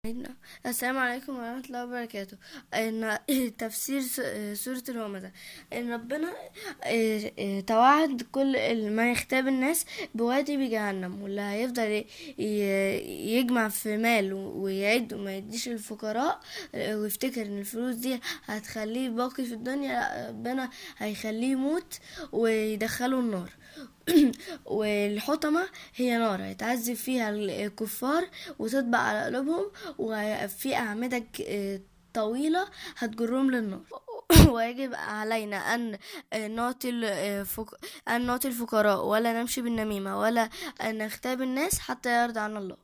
السلام عليكم ورحمة الله وبركاته إن تفسير س- سورة الهمزة إن ربنا إيه، إيه، توعد كل ال- ما يختاب الناس بوادي بجهنم واللي هيفضل ي- ي- يجمع في مال ويعد وما يديش الفقراء إيه، ويفتكر ان الفلوس دي هتخليه باقي في الدنيا لا، ربنا هيخليه يموت ويدخله النار والحطمة هي نار هيتعذب فيها الكفار وتطبع على قلوبهم وفي أعمدة ك- طويلة هتجرهم للنار ويجب علينا أن نعطي الفق... أن نعطي الفقراء ولا نمشي بالنميمة ولا أن نغتاب الناس حتى يرضى عنا الله